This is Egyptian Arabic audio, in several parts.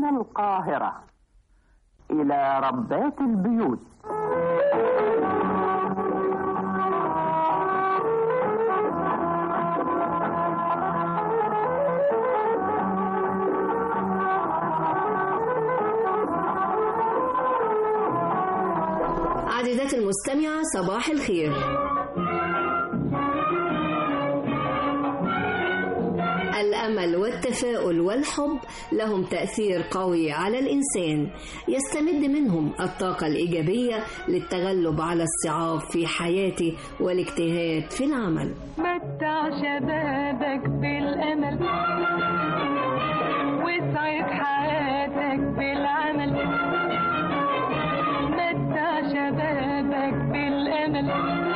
من القاهرة إلى ربات البيوت عزيزتي المستمعة صباح الخير الأمل والتفاؤل والحب لهم تأثير قوي على الإنسان يستمد منهم الطاقة الإيجابية للتغلب على الصعاب في حياته والاجتهاد في العمل متع شبابك بالأمل واسعد حياتك بالعمل متع شبابك بالأمل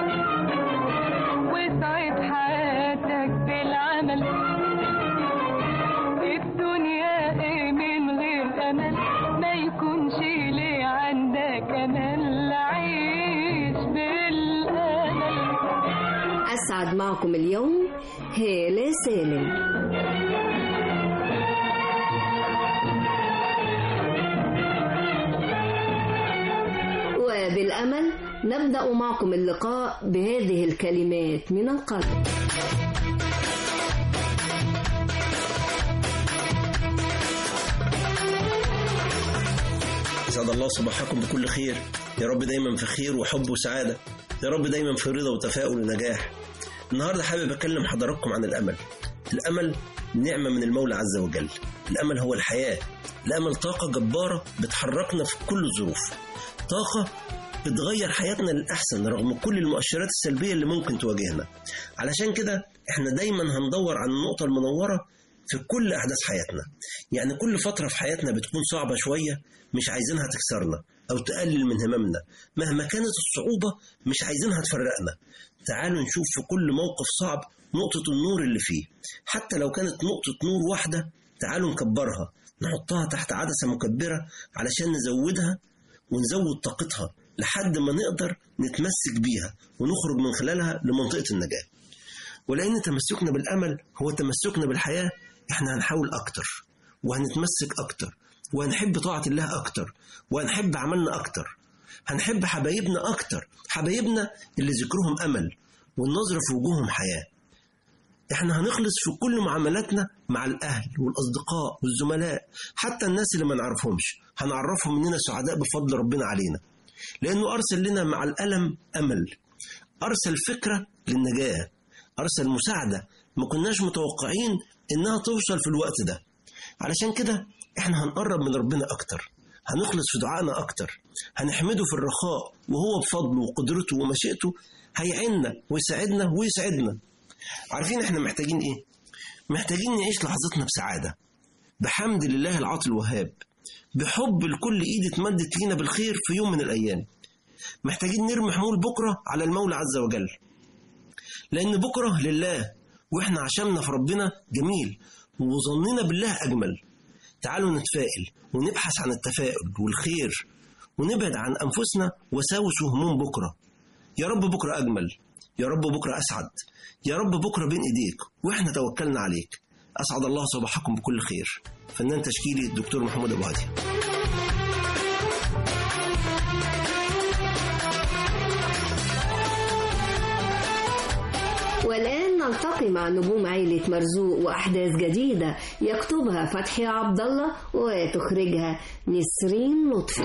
واسعد حياتك بالعمل الدنيا ايه من غير أمل ما يكونش ليه عندك أمل عيش بالأمل أسعد معكم اليوم هالة سالم وبالأمل نبدأ معكم اللقاء بهذه الكلمات من القلب أسعد الله صباحكم بكل خير يا رب دايما في خير وحب وسعادة يا رب دايما في رضا وتفاؤل ونجاح النهاردة حابب أكلم حضراتكم عن الأمل الأمل نعمة من المولى عز وجل الأمل هو الحياة الأمل طاقة جبارة بتحركنا في كل الظروف طاقة بتغير حياتنا للأحسن رغم كل المؤشرات السلبية اللي ممكن تواجهنا علشان كده احنا دايما هندور عن النقطة المنورة في كل أحداث حياتنا يعني كل فترة في حياتنا بتكون صعبة شوية مش عايزينها تكسرنا أو تقلل من هممنا مهما كانت الصعوبة مش عايزينها تفرقنا تعالوا نشوف في كل موقف صعب نقطة النور اللي فيه حتى لو كانت نقطة نور واحدة تعالوا نكبرها نحطها تحت عدسة مكبرة علشان نزودها ونزود طاقتها لحد ما نقدر نتمسك بيها ونخرج من خلالها لمنطقة النجاة ولأن تمسكنا بالأمل هو تمسكنا بالحياة احنا هنحاول أكتر وهنتمسك أكتر وهنحب طاعة الله أكتر وهنحب عملنا أكتر هنحب حبايبنا أكتر حبايبنا اللي ذكرهم أمل والنظر في وجوههم حياة احنا هنخلص في كل معاملاتنا مع الأهل والأصدقاء والزملاء حتى الناس اللي ما نعرفهمش هنعرفهم إننا سعداء بفضل ربنا علينا لأنه أرسل لنا مع الألم أمل أرسل فكرة للنجاة أرسل مساعدة ما كناش متوقعين إنها توصل في الوقت ده علشان كده إحنا هنقرب من ربنا أكتر هنخلص في دعائنا أكتر هنحمده في الرخاء وهو بفضله وقدرته ومشيئته هيعيننا ويساعدنا ويسعدنا عارفين إحنا محتاجين إيه؟ محتاجين نعيش لحظتنا بسعادة بحمد لله العاطي الوهاب بحب لكل إيد اتمدت لينا بالخير في يوم من الأيام محتاجين نرمي حمول بكرة على المولى عز وجل لأن بكرة لله وإحنا عشمنا في ربنا جميل وظننا بالله أجمل تعالوا نتفائل ونبحث عن التفاؤل والخير ونبعد عن أنفسنا وساوس وهموم بكرة يا رب بكرة أجمل يا رب بكرة أسعد يا رب بكرة بين إيديك وإحنا توكلنا عليك أسعد الله صباحكم بكل خير فنان تشكيلي الدكتور محمود أبو هادي والآن نلتقي مع نجوم عيلة مرزوق وأحداث جديدة يكتبها فتحي عبد الله وتخرجها نسرين لطفي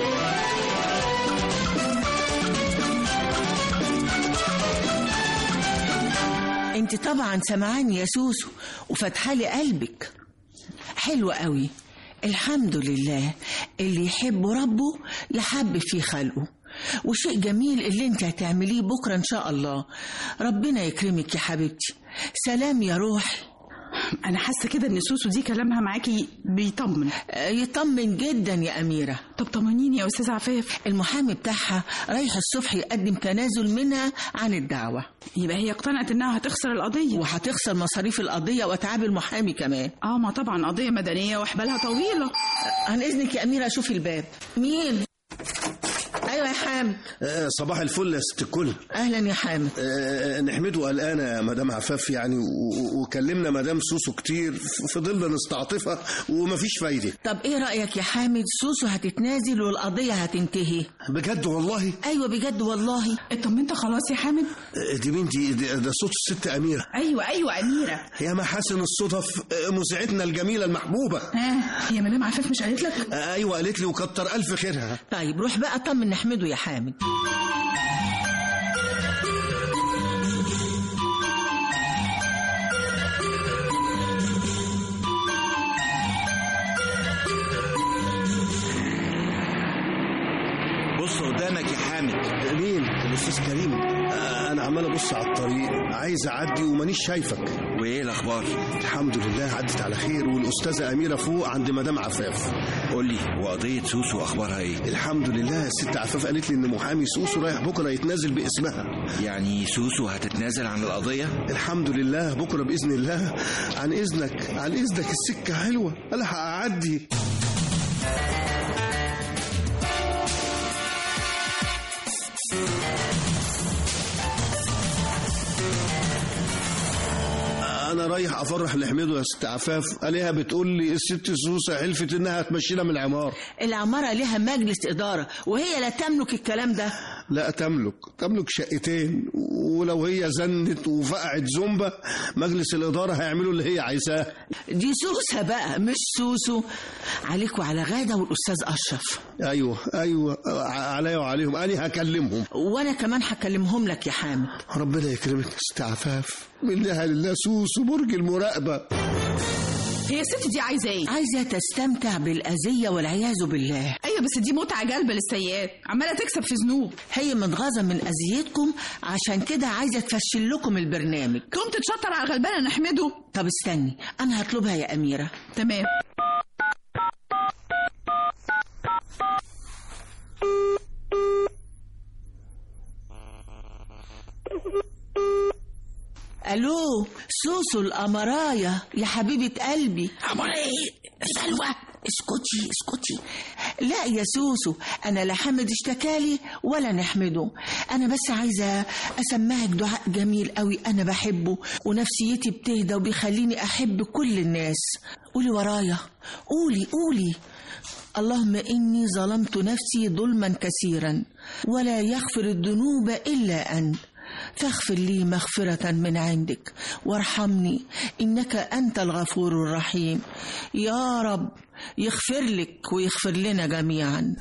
انت طبعا سمعاني يا سوسو وفتحالي قلبك حلو قوي الحمد لله اللي يحب ربه يحبب في خلقه وشيء جميل اللي انت هتعمليه بكرة ان شاء الله ربنا يكرمك يا حبيبتي سلام يا روحي انا حاسه كده ان سوسو دي كلامها معاكي بيطمن آه، يطمن جدا يا أميرة طب طمنيني يا استاذ عفاف المحامي بتاعها رايح الصبح يقدم تنازل منها عن الدعوة يبقى هي اقتنعت انها هتخسر القضيه وهتخسر مصاريف القضية وتعب المحامي كمان اه ما طبعا قضيه مدنيه وحبالها طويله عن إذنك يا أميرة شوفي الباب مين؟ ايوه يا حامد آه، صباح الفل يا ست الكل اهلا يا حامد آه، نحمده قلقانة يا مدام عفاف يعني و- و- وكلمنا مدام سوسو كتير ف- فضلنا نستعطفها ومفيش فايدة طب ايه رايك يا حامد سوسو هتتنازل والقضيه هتنتهي بجد والله ايوه بجد والله اطمنت خلاص يا حامد آه، دي بنتي ده ده صوت الست أميرة ايوه ايوه اميره يا محاسن الصدف آه، مذيعتنا الجميلة المحبوبة ها هي مدام عفاف مش قالت لك آه، أيوة قالت لي وكتر ألف خيرها طيب روح بقى طمن نحمده يا حامد بص قدامك يا حامد مين الأستاذ كريم آه، أنا عمال أبص على الطريق عايز أعدي ومانيش شايفك وايه الاخبار الحمد لله عدت على خير والأستاذة أميرة فوق عند مدام عفاف قول لي وقضيه سوسو اخبارها ايه الحمد لله الست عفاف قالت لي ان محامي سوسو رايح بكره يتنازل باسمها يعني سوسو هتتنازل عن القضيه الحمد لله بكره باذن الله عن اذنك عن اذنك السكه حلوه انا هعدي انا رايح افرح لحميدو يا ست عفاف عليها بتقول لي الست سوسه حلفت انها هتمشينا من العمار العماره لها مجلس اداره وهي لا تملك الكلام ده لا تملك تملك شقتين ولو هي زنت وفقعت زومبا مجلس الإدارة هيعملوا اللي هي عايزاه دي سوسه بقى مش سوسو عليك وعلى غاده والاستاذ اشرف أيوة أيوة ع- عليا وعليهم أنا هكلمهم وانا كمان هكلمهم لك يا حامد ربنا يكرمك يا ست عفاف منها لله سوس وبرج المراقبة هي الست دي عايزه ايه عايزه تستمتع بالاذيه والعياذ بالله ايوه بس دي متعه جالبه للسيئات عماله تكسب في ذنوب هي متغاظه من اذيتكم عشان كده عايزه تفشل لكم البرنامج كنت تشطر على غلبانه نحمده طب استني انا هطلبها يا اميره تمام الو سوسو القمرايه يا حبيبه قلبي ايه سلوى اسكتي اسكتي لا يا سوسو انا لا حمد اشتكالي ولا نحمده انا بس عايزه اسمعك دعاء جميل قوي انا بحبه ونفسيتي بتهدى وبيخليني احب كل الناس قولي ورايا قولي قولي اللهم اني ظلمت نفسي ظلما كثيرا ولا يغفر الذنوب الا انت فاغفر لي مغفرة من عندك وارحمني إنك أنت الغفور الرحيم يا رب يغفر لك ويغفر لنا جميعا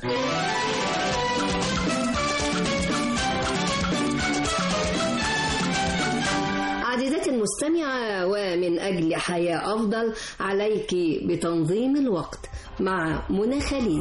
عزيزتي المستمعة ومن أجل حياة أفضل عليك بتنظيم الوقت مع منى خليل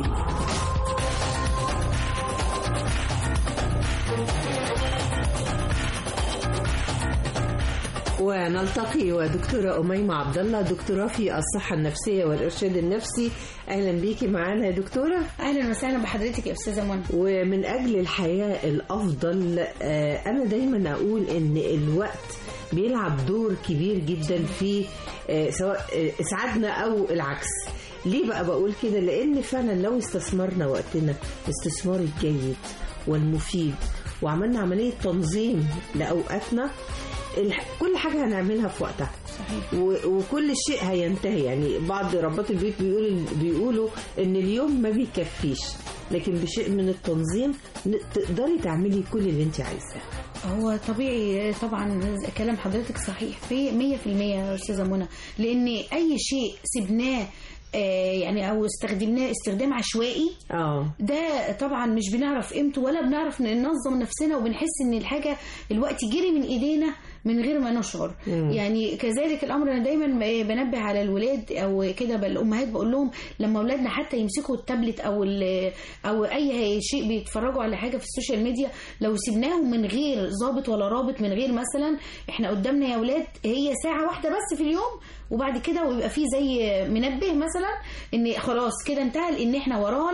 ونلتقي ودكتورة أميمة عبد الله دكتوراه في الصحة النفسية والإرشاد النفسي أهلا بيكي معانا يا دكتورة اهلا وسهلا بحضرتك يا استاذه منى ومن أجل الحياة الأفضل آه، أنا دايما أقول إن الوقت بيلعب دور كبير جدا في آه، سواء آه، إسعادنا أو العكس ليه بقى بقول كده لأن فعلا لو استثمرنا وقتنا الاستثمار الجيد والمفيد وعملنا عملية تنظيم لأوقاتنا الح- كل حاجة هنعملها في وقتها و- وكل شيء هينتهي يعني بعض ربات البيوت بيقولوا بيقولوا ان اليوم ما بيكفيش لكن بشيء من التنظيم ن- تقدري تعملي كل اللي انت عايزاه هو طبيعي طبعا كلام حضرتك صحيح في 100% يا استاذه منى لان اي شيء سبناه آه، يعني او استخدمناه استخدام عشوائي اه ده طبعا مش بنعرف قيمته ولا بنعرف ننظم نفسنا وبنحس ان الحاجه الوقت جري من ايدينا من غير ما نشعر مم. يعني كذلك الامر انا دايما بنبه على الولاد او كده بل- الامهات بقول لهم لما اولادنا حتى يمسكوا التابلت او ال- او اي شيء بيتفرجوا على حاجه في السوشيال ميديا لو سيبناهم من غير ضابط ولا رابط من غير مثلا احنا قدامنا يا اولاد هي ساعه واحده بس في اليوم وبعد كده ويبقى في زي منبه مثلا ان خلاص كده انتهى لان احنا ورانا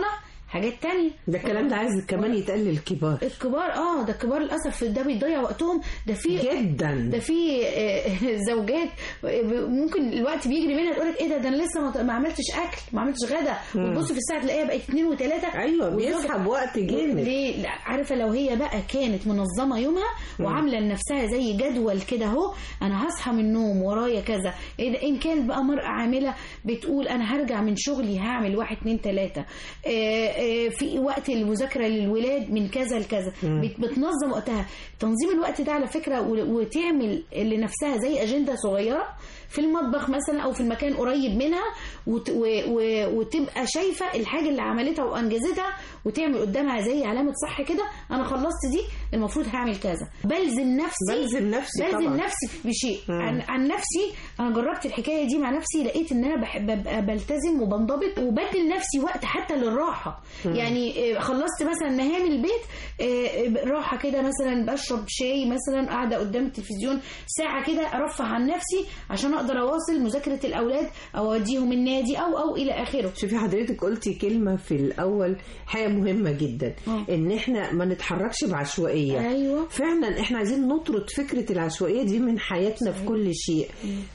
حاجات تانية ده الكلام ده عايز كمان يتقال للكبار الكبار اه ده الكبار للاسف ده بيضيع وقتهم ده في جدا ده في آه، زوجات ممكن الوقت بيجري منها تقول لك ايه ده ده انا لسه ما- ما عملتش اكل ما عملتش غدا مم. وتبص في الساعه تلاقيها بقت اتنين وتلاته ايوه بيسحب وقت جامد ليه لا، عارفه لو هي بقى كانت منظمه يومها مم. وعامله لنفسها زي جدول كده اهو انا هصحى من النوم ورايا كذا إيه ده، ان كانت بقى مرأة عامله بتقول انا هرجع من شغلي هعمل واحد اتنين تلاته آه، آه، في وقت المذاكره للولاد من كذا لكذا مم. بت- بتنظم وقتها تنظيم الوقت ده على فكره و- وتعمل لنفسها زي اجنده صغيره في المطبخ مثلا او في المكان قريب منها وت و و وتبقى شايفه الحاجه اللي عملتها وانجزتها وتعمل قدامها زي علامه صح كده انا خلصت دي المفروض هعمل كذا بلزم نفسي بلزم نفسي بلزم طبعا. نفسي بشيء مم. عن, عن نفسي انا جربت الحكايه دي مع نفسي لقيت ان انا بحب ببقى بلتزم وبنضبط وبدي لنفسي وقت حتى للراحه مم. يعني آه، خلصت مثلا مهام البيت آه، راحه كده مثلا بشرب شاي مثلا قاعده قدام التلفزيون ساعه كده ارفه عن نفسي عشان اقدر اواصل مذاكره الاولاد او اوديهم النادي او او الى اخره شوفي حضرتك قلتي كلمة في الأول حاجة مهمة جدا آه. إن إحنا ما نتحركش بعشوائية أيوة. فعلا إحنا عايزين نطرد فكرة العشوائية دي من حياتنا في كل شيء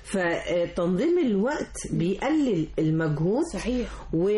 فتنظيم الوقت بيقلل المجهود صحيح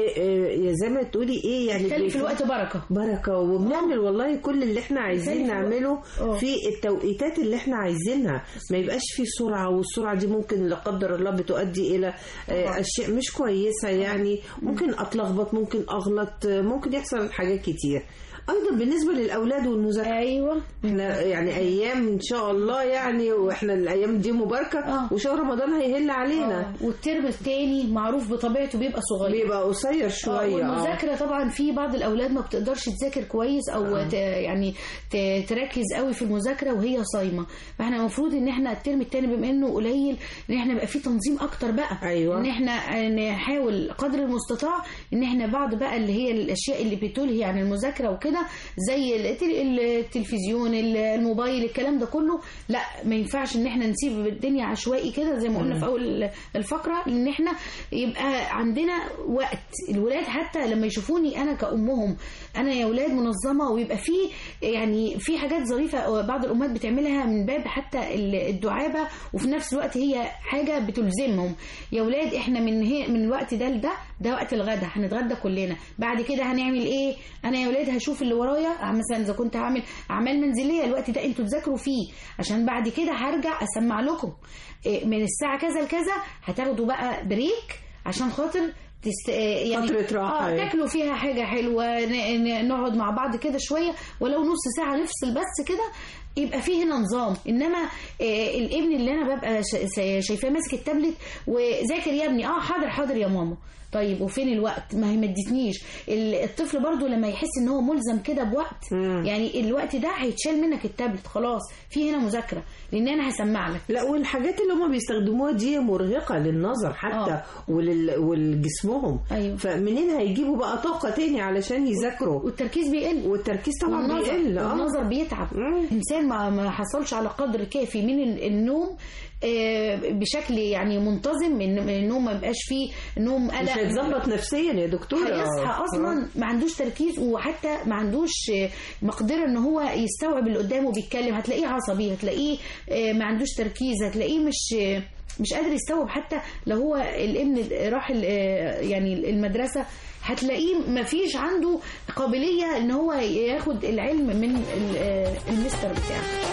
وزي ما تقولي إيه يعني يخلي في بيكون- الوقت بركه بركة وبنعمل والله كل اللي احنا عايزين يخلي في الوقت. نعمله آه. في التوقيتات اللي احنا عايزينها ما يبقاش في سرعة والسرعة دي ممكن لا قدر الله بتؤدي إلى آه، أشياء مش كويسة يعني ممكن أتلخبط ممكن أغلط آه، ممكن يحصل حاجات كتير ايضا بالنسبه للاولاد والمذاكره ايوه احنا يعني ايام ان شاء الله يعني واحنا الايام دي مباركه آه. وشهر رمضان هيهل علينا آه. والترم الثاني معروف بطبيعته بيبقى صغير بيبقى قصير آه، شويه آه. والمذاكره طبعا في بعض الاولاد ما بتقدرش تذاكر كويس او آه. ت يعني ت- تركز قوي في المذاكره وهي صايمه فاحنا المفروض ان احنا الترم الثاني بما انه قليل ان احنا يبقى في تنظيم اكتر بقى أيوة. ان احنا نحاول قدر المستطاع ان احنا بعض بقى اللي هي الاشياء اللي بتلهي عن المذاكره وكده زي التل- التلفزيون الموبايل الكلام ده كله لا ما ينفعش ان احنا نسيب الدنيا عشوائي كده زي ما قلنا مم. في اول الفقره ان احنا يبقى عندنا وقت الولاد حتى لما يشوفوني انا كامهم انا يا ولاد منظمه ويبقى في يعني في حاجات ظريفه بعض الامهات بتعملها من باب حتى الدعابه وفي نفس الوقت هي حاجه بتلزمهم يا ولاد احنا من هي من الوقت ده لده ده وقت الغدا هنتغدى كلنا بعد كده هنعمل ايه انا يا ولاد هشوف اللي ورايا مثلا اذا كنت هعمل اعمال منزليه الوقت ده انتوا تذاكروا فيه عشان بعد كده هرجع اسمع لكم إيه، من الساعه كذا لكذا هتاخدوا بقى بريك عشان خاطر تست... يعني فترة راحة اه يعني. تاكلوا فيها حاجه حلوه ن... ن... نقعد مع بعض كده شويه ولو نص ساعه نفصل بس كده يبقى فيه هنا نظام انما آه الابن اللي انا ببقى شا- شا- شايفاه ماسك التابلت وذاكر يا ابني اه حاضر حاضر يا ماما طيب وفين الوقت ما هي ما ادتنيش ال- الطفل برضو لما يحس ان هو ملزم كده بوقت مم. يعني الوقت ده هيتشال منك التابلت خلاص في هنا مذاكره لان انا هسمع لك لا والحاجات اللي هم بيستخدموها دي مرهقة للنظر حتى آه. ولل... ولجسمهم أيوة. فمنين هيجيبوا بقى طاقة تاني علشان يذاكروا والتركيز بيقل والتركيز طبعا والنظر بيقل اه والنظر بيتعب مم. الانسان ما ما حصلش على قدر كافي من ال- النوم آه، بشكل يعني منتظم من من النوم ما يبقاش فيه نوم مش قلق هيتظبط نفسيا يا دكتورة هيصحى اصلا ما عندوش تركيز وحتى ما عندوش آه، مقدره ان هو يستوعب اللي قدامه بيتكلم هتلاقيه عصبي هتلاقيه آه، ما عندوش تركيز هتلاقيه مش آه، مش قادر يستوعب حتى لو هو الابن راح ال- آه، يعني المدرسه هتلاقيه ما فيش عنده قابليه ان هو ياخد العلم من ال- آه، المستر بتاعه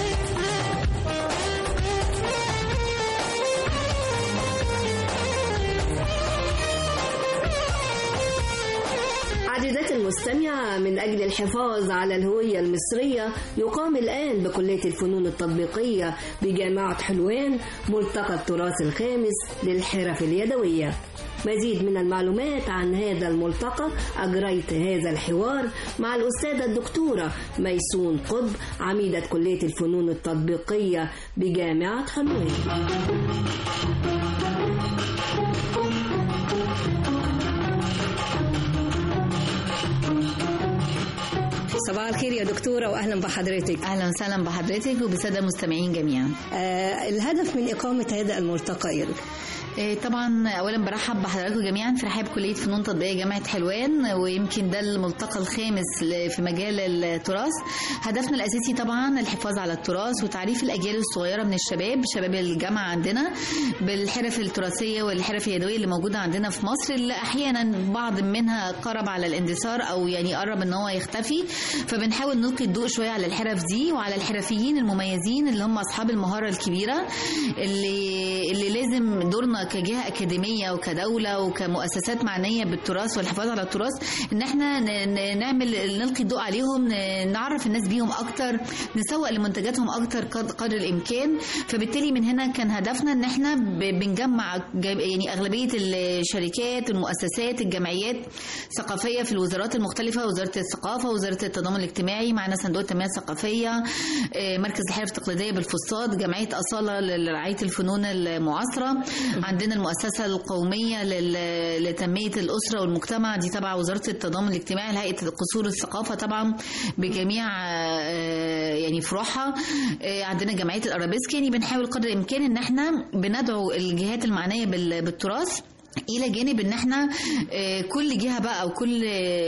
عزيزاتي المستمعة من أجل الحفاظ على الهوية المصرية يقام الآن بكلية الفنون التطبيقية بجامعة حلوان ملتقى التراث الخامس للحرف اليدوية مزيد من المعلومات عن هذا الملتقى أجريت هذا الحوار مع الأستاذة الدكتورة ميسون قطب عميدة كلية الفنون التطبيقية بجامعة حلوان صباح الخير يا دكتورة وأهلا بحضرتك اهلا وسهلا بحضرتك وبالساده المستمعين جميعا آه الهدف من إقامة هذا الملتقى إيه؟ إيه، طبعا اولا برحب بحضراتكم جميعا في رحاب كليه فنون تطبيقيه جامعه حلوان ويمكن ده الملتقى الخامس ل- في مجال التراث هدفنا الاساسي طبعا الحفاظ على التراث وتعريف الاجيال الصغيره من الشباب شباب الجامعه عندنا بالحرف التراثيه والحرف اليدويه اللي موجوده عندنا في مصر اللي احيانا بعض منها قرب على الاندثار او يعني قرب ان هو يختفي فبنحاول نلقي الضوء شويه على الحرف دي وعلى الحرفيين المميزين اللي هم اصحاب المهاره الكبيره اللي اللي لازم دورنا كجهه اكاديميه وكدوله وكمؤسسات معنيه بالتراث والحفاظ على التراث ان احنا ن- ن- نعمل نلقي الضوء عليهم ن- نعرف الناس بيهم اكتر نسوق لمنتجاتهم اكتر قد- قدر الامكان فبالتالي من هنا كان هدفنا ان احنا ب- بنجمع جا- يعني اغلبيه الشركات المؤسسات الجمعيات ثقافيه في الوزارات المختلفه وزاره الثقافه وزاره التضامن الاجتماعي معنا صندوق التنميه الثقافيه آه، مركز الحرف التقليديه بالفسطاط جمعيه اصاله لرعايه الفنون المعاصره عندنا المؤسسه القوميه لل- لتنميه الاسره والمجتمع دي تبع وزاره التضامن الاجتماعي هيئه قصور الثقافه طبعا بجميع آه، يعني فروعها آه، عندنا جمعيه الارابيسك يعني بنحاول قدر الامكان ان احنا بندعو الجهات المعنيه بال- بالتراث الى جانب ان احنا آه، كل جهه بقى او كل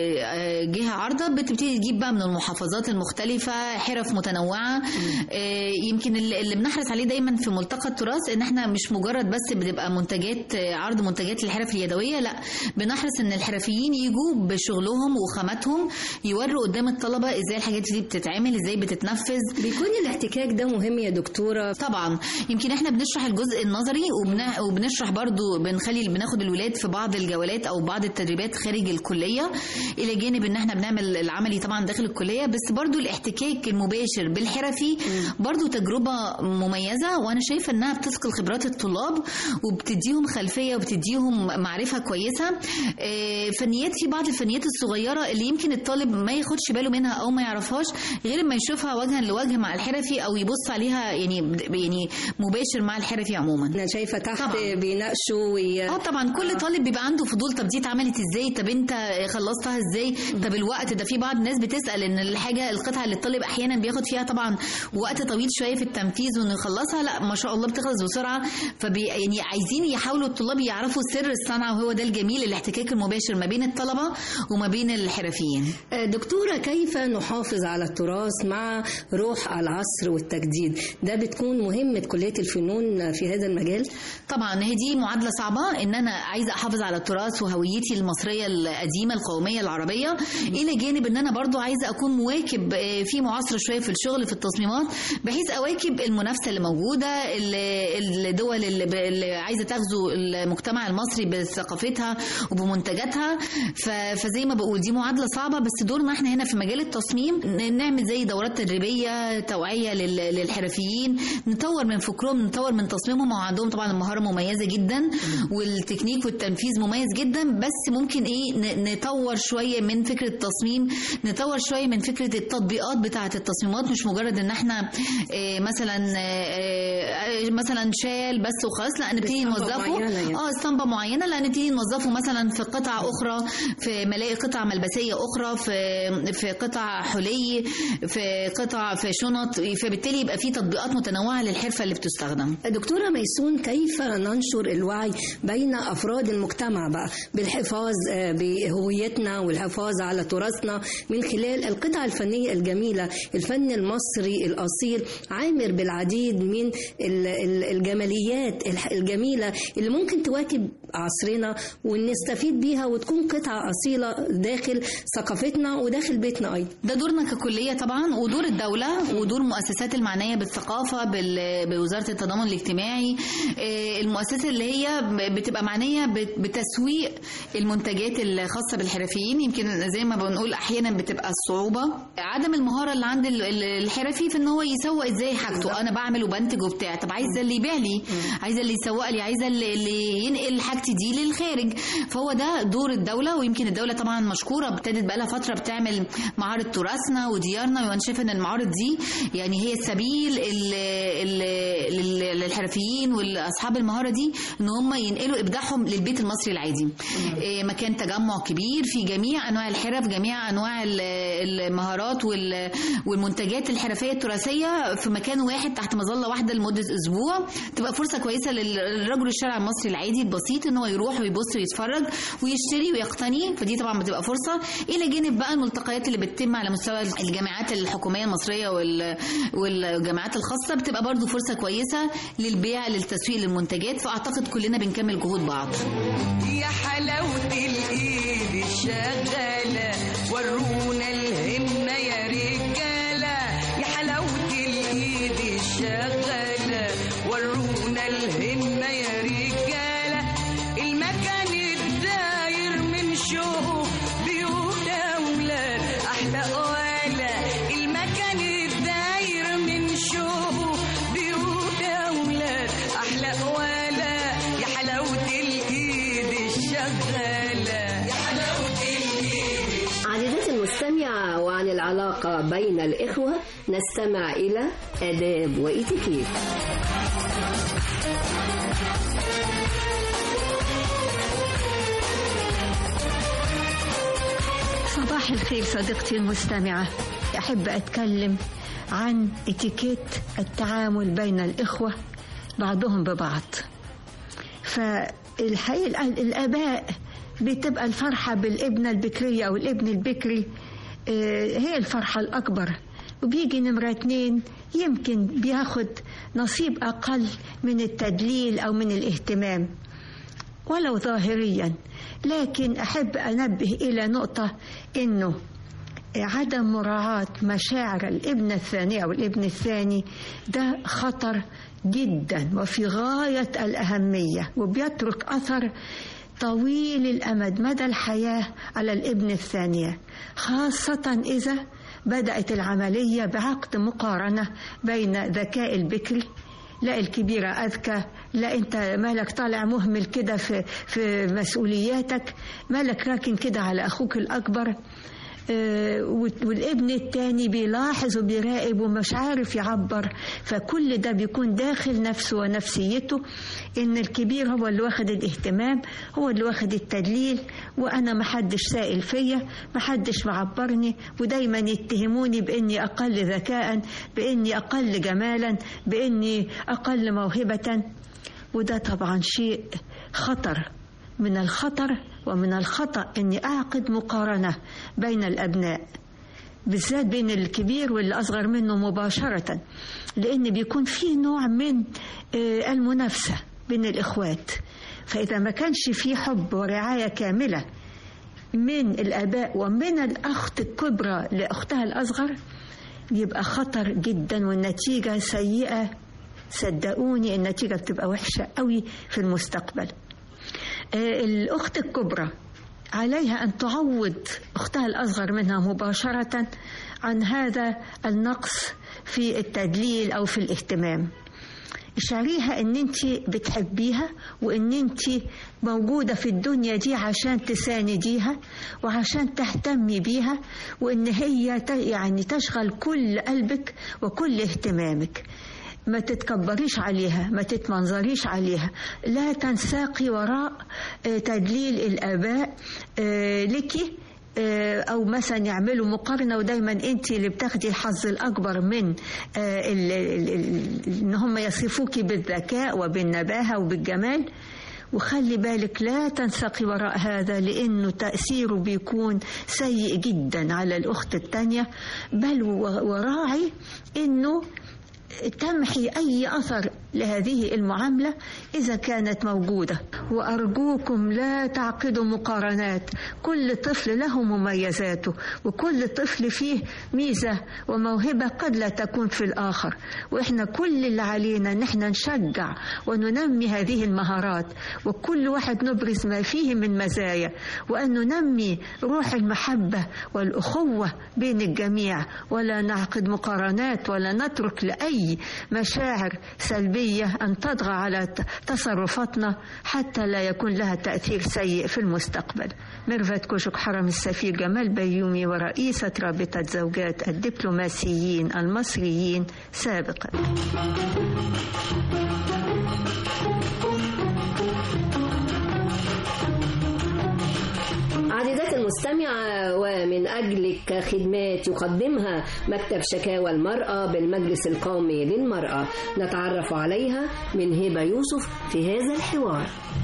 آه، جهه عارضه بتبتدي تجيب بقى من المحافظات المختلفه حرف متنوعه آه، يمكن اللي اللي بنحرص عليه دايما في ملتقى التراث ان احنا مش مجرد بس بتبقى منتجات آه، عرض منتجات للحرف اليدويه لا بنحرص ان الحرفيين يجوا بشغلهم وخاماتهم يوروا قدام الطلبه ازاي الحاجات دي بتتعمل ازاي بتتنفذ بيكون الاحتكاك ده مهم يا دكتوره طبعا يمكن احنا بنشرح الجزء النظري وبن- وبنشرح برضو بنخلي بناخد الولاد في بعض الجولات او بعض التدريبات خارج الكليه الى جانب ان احنا بنعمل العملي طبعا داخل الكليه بس برضو الاحتكاك المباشر بالحرفي برضو تجربه مميزه وانا شايفه انها بتثقل خبرات الطلاب وبتديهم خلفيه وبتديهم معرفه كويسه آه، فنيات في بعض الفنيات الصغيره اللي يمكن الطالب ما ياخدش باله منها او ما يعرفهاش غير ما يشوفها وجها لوجه مع الحرفي او يبص عليها يعني يعني مباشر مع الحرفي عموما انا شايفه تحت بيناقشوا وي... اه طبعا كل طالب بيبقى عنده فضول طب دي اتعملت ازاي طب انت خلصتها ازاي طب الوقت ده في بعض الناس بتسال ان الحاجه القطعه اللي الطالب احيانا بياخد فيها طبعا وقت طويل شويه في التنفيذ وانه يخلصها لا ما شاء الله بتخلص بسرعه فبي يعني عايزين يحاولوا الطلاب يعرفوا سر الصنعه وهو ده الجميل الاحتكاك المباشر ما بين الطلبه وما بين الحرفيين دكتورة كيف نحافظ على التراث مع روح العصر والتجديد ده بتكون مهمة كلية الفنون في هذا المجال طبعا هي دي معادله صعبه ان انا عايزه احافظ على التراث وهويتي المصريه القديمه القوميه العربيه الى جانب ان انا برضو عايزه اكون مواكب آه، في معاصره شويه في الشغل في التصميمات بحيث اواكب المنافسه اللي موجوده ال- الدول اللي, ب- اللي عايزه تغزو المجتمع المصري بثقافتها وبمنتجاتها ف- فزي ما بقول دي معادله صعبه بس دورنا احنا هنا في مجال التصميم ن- نعمل زي دورات تدريبيه توعيه لل- للحرفيين نطور من فكرهم نطور من تصميمهم وعندهم طبعا المهاره مميزه جدا والتكنيك والتنفيذ مميز جدا بس ممكن ايه ن- نطور شويه من فكره التصميم نطور شويه من فكره التطبيقات بتاعه التصميمات مش مجرد ان احنا آه، مثلا آه، آه، مثلا شال بس وخلاص لا نبتدي باسطمبة نوظفه معينة يعني. اه اسطمبه معينه لا نبتدي نوظفه مثلا في قطع اخرى في ملاقي قطع ملبسيه اخرى في في قطع حلي في قطع في شنط فبالتالي يبقى في تطبيقات متنوعه للحرفه اللي بتستخدم دكتورة ميسون كيف ننشر الوعي بين أفراد المجتمع بقى بالحفاظ آه، بهويتنا والحفاظ على تراثنا من خلال القطع الفنية الجميلة الفن المصري الأصيل عامر بالعديد من ال- ال- الجماليات الح- الجميلة اللي ممكن تواكب عصرنا ونستفيد بيها وتكون قطعة أصيلة داخل ثقافتنا وداخل بيتنا أيضا ده دورنا ككليه طبعا ودور الدوله ودور المؤسسات المعنيه بالثقافه بال- بوزاره التضامن الاجتماعي آه، المؤسسات اللي هي ب- بتبقى معنيه بت- بتسويق المنتجات الخاصه بالحرفيين يمكن زي ما بنقول احيانا بتبقى الصعوبه عدم المهاره اللي عند ال- ال- الحرفي في ان هو يسوق ازاي حاجته انا بعمل وبنتج وبتاع طب عايزه اللي يبيع لي عايزه اللي يسوق لي عايزه اللي اللي ينقل حاجتي دي للخارج فهو ده دور الدوله ويمكن الدوله طبعا مشكوره ابتدت بقى لها فتره بتعمل معارض تراثنا وديارنا وانا شايفه ان المعارض دي يعني هي السبيل ال- ال- لل- للحرفيين والاصحاب المهاره دي ان هم ينقلوا ابداعهم بتاعهم للبيت المصري العادي إيه، مكان تجمع كبير في جميع انواع الحرف جميع انواع ال- المهارات وال- والمنتجات الحرفيه التراثيه في مكان واحد تحت مظله واحده لمده اسبوع تبقى فرصه كويسه للرجل الشارع المصري العادي البسيط ان هو يروح ويبص ويتفرج ويشتري ويقتني فدي طبعا بتبقى فرصه الى جانب بقى الملتقيات اللي بتتم على مستوى الجامعات الحكوميه المصريه وال- والجامعات الخاصه بتبقى برضو فرصه كويسه للبيع للتسويق للمنتجات فاعتقد كلنا بنكمل جهود بعض يا حلاوة الإيد الشغالة ورونا الهمة يا رجالة يا حلاوة الإيد الشغالة ورونا الهمة يا رجالة المكان الداير من شوق بيوت أولاد أحلى قوالة المكان الداير من شوق بيوت أولاد أحلى قوالة يا حلاوة الإيد الشغالة يا حلاوة الإيد عزيزتي المستمعة وعن العلاقة بين الإخوة نستمع إلى آداب وإتيكيت صباح الخير صديقتي المستمعة أحب أتكلم عن اتيكيت التعامل بين الإخوة بعضهم ببعض فالحقيقة الآباء بتبقى الفرحة بالابنة البكرية أو الابن البكري آه، هي الفرحة الأكبر وبيجي نمرة اتنين يمكن بياخد نصيب أقل من التدليل أو من الاهتمام ولو ظاهريا لكن أحب أنبه إلى نقطة إنه عدم مراعاة مشاعر الابنة الثانية أو الابن الثاني ده خطر جدا وفي غاية الأهمية وبيترك أثر طويل الأمد مدى الحياة على الابن الثانية خاصة إذا بدأت العملية بعقد مقارنة بين ذكاء البكري لا الكبيرة أذكى لا أنت مالك طالع مهمل كده في, في مسؤولياتك مالك راكن كده على أخوك الأكبر آه، والابن التاني بيلاحظ وبيراقب ومش عارف يعبر فكل ده بيكون داخل نفسه ونفسيته ان الكبير هو اللي واخد الاهتمام هو اللي واخد التدليل وانا محدش سائل فيا محدش معبرني ودايما يتهموني باني اقل ذكاء باني اقل جمالا باني اقل موهبه وده طبعا شيء خطر من الخطر ومن الخطأ أني أعقد مقارنة بين الأبناء بالذات بين الكبير واللي أصغر منه مباشرة لأن بيكون في نوع من آه، المنافسة بين الإخوات فإذا ما كانش في حب ورعاية كاملة من الآباء ومن الأخت الكبرى لأختها الأصغر يبقى خطر جدا والنتيجة سيئة صدقوني النتيجة بتبقى وحشة قوي في المستقبل آه، الأخت الكبرى عليها أن تعوض أختها الأصغر منها مباشرة عن هذا النقص في التدليل أو في الاهتمام اشعريها ان انت بتحبيها وان انت موجوده في الدنيا دي عشان تسانديها وعشان تهتمي بيها وان هي ت- يعني تشغل كل قلبك وكل اهتمامك ما تتكبريش عليها ما تتمنظريش عليها لا تنساقي وراء آه، تدليل الآباء آه، لك آه، او مثلا يعملوا مقارنه ودايما انت اللي بتاخدي الحظ الاكبر من آه، ال- ال- ال- ان هم يصفوكي بالذكاء وبالنباهه وبالجمال وخلي بالك لا تنسقي وراء هذا لانه تاثيره بيكون سيء جدا على الاخت الثانيه بل و- وراعي انه تمحي أي أثر لهذه المعاملة إذا كانت موجودة وأرجوكم لا تعقدوا مقارنات كل طفل له مميزاته وكل طفل فيه ميزة وموهبة قد لا تكون في الآخر وإحنا كل اللي علينا إن إحنا نشجع وننمي هذه المهارات وكل واحد نبرز ما فيه من مزايا وأن ننمي روح المحبة والأخوة بين الجميع ولا نعقد مقارنات ولا نترك لأي مشاعر سلبية أن تطغى على ت- تصرفاتنا حتى لا يكون لها تأثير سيء في المستقبل ميرفت كوشك حرم السفير جمال بيومي ورئيسة رابطة زوجات الدبلوماسيين المصريين سابقا عزيزاتي المستمعة ومن أجلك خدمات يقدمها مكتب شكاوى المرأة بالمجلس القومي للمرأة نتعرف عليها من هبة يوسف في هذا الحوار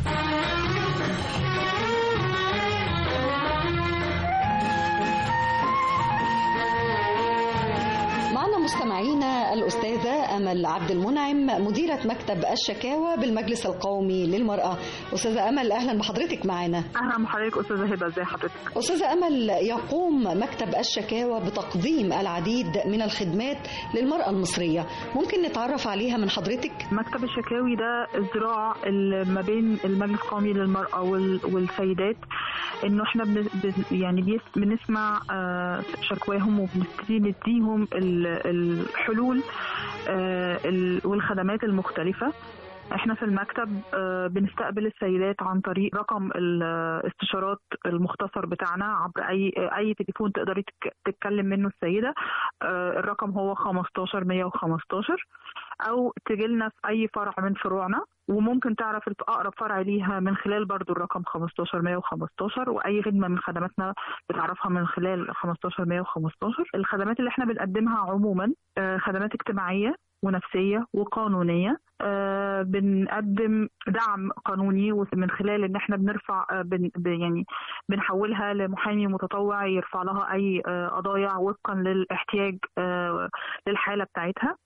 معنا مستمعينا الأستاذة أمل عبد المنعم مديرة مكتب الشكاوى بالمجلس القومي للمرأة أستاذة أمل أهلا بحضرتك معنا اهلا بحضرتك استاذه هبه ازي حضرتك أستاذة أمل يقوم مكتب الشكاوى بتقديم العديد من الخدمات للمرأة المصرية ممكن نتعرف عليها من حضرتك مكتب الشكاوي ده الذراع اللي ما بين المجلس القومي للمرأة وال- والسيدات انه احنا بن بن- يعني بيس- بنسمع آه، شكواهم وبنبتدي نديهم ال- الحلول آه، ال- والخدمات المختلفة احنا في المكتب آه، بنستقبل السيدات عن طريق رقم الاستشارات المختصر بتاعنا عبر اي اي تليفون تقدري تك- تتكلم منه السيده آه، الرقم هو 15 115 او تجيلنا في اي فرع من فروعنا وممكن تعرف الف- اقرب فرع ليها من خلال برضو الرقم 15 115 واي خدمه من خدماتنا بتعرفها من خلال 15 115 الخدمات اللي احنا بنقدمها عموما آه، خدمات اجتماعيه ونفسيه وقانونيه آه، بنقدم دعم قانوني ومن خلال ان احنا بنرفع آه، بن ب- يعني بنحولها لمحامي متطوع يرفع لها اي آه، قضايا وفقا للاحتياج آه، للحاله بتاعتها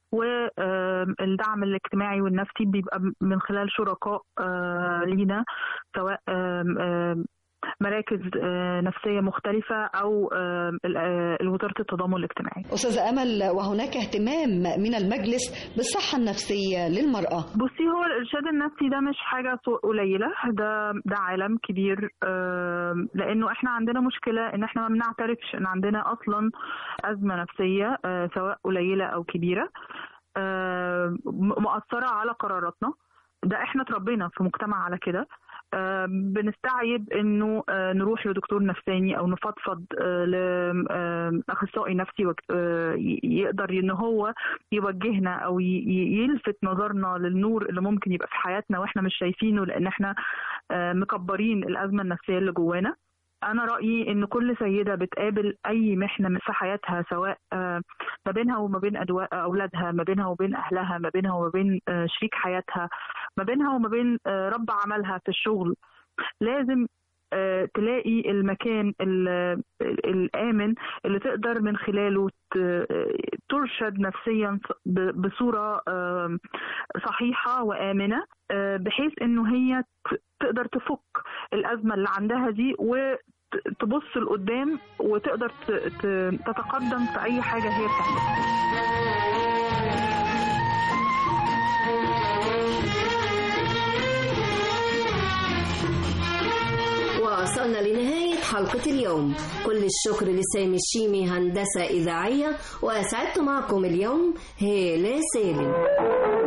والدعم الاجتماعي والنفسي بيبقى من خلال شركاء آه، لينا سواء آم، آم، مراكز آه، نفسيه مختلفه او آم، ال- آه، وزاره التضامن الاجتماعي أستاذة أمل وهناك اهتمام من المجلس بالصحة النفسية للمرأة بصي هو الارشاد النفسي ده مش حاجه سوء قليله ده ده عالم كبير آم، لانه احنا عندنا مشكله ان احنا ما بنعترفش ان عندنا اصلا ازمه نفسيه آه، سواء قليله او كبيره آم، م- مؤثره على قراراتنا ده احنا اتربينا في مجتمع على كده آم، بنستعيب انه آه، نروح لدكتور نفساني او نفضفض لاخصائي نفسي وك- آه، ي- يقدر ان هو يوجهنا او ي- ي- يلفت نظرنا للنور اللي ممكن يبقى في حياتنا واحنا مش شايفينه لان احنا آه، مكبرين الازمه النفسيه اللي جوانا انا رايي ان كل سيده بتقابل اي محنه في حياتها سواء آه، ما بينها وما بين أدوا- اولادها ما بينها وبين اهلها ما بينها وما بين آه، شريك حياتها ما بينها وما بين آه، رب عملها في الشغل لازم آه، تلاقي المكان ال- الآمن اللي تقدر من خلاله ت- ترشد نفسيا ب- بصورة آم، صحيحة وآمنة آه، بحيث إنه هي ت- تقدر تفك الأزمة اللي عندها دي وتبص لقدام وتقدر ت- ت- تتقدم في أي حاجة هي بتعملها وصلنا لنهاية حلقة اليوم كل الشكر لسامي الشيمي هندسة إذاعية وأسعدت معكم اليوم هالة سالم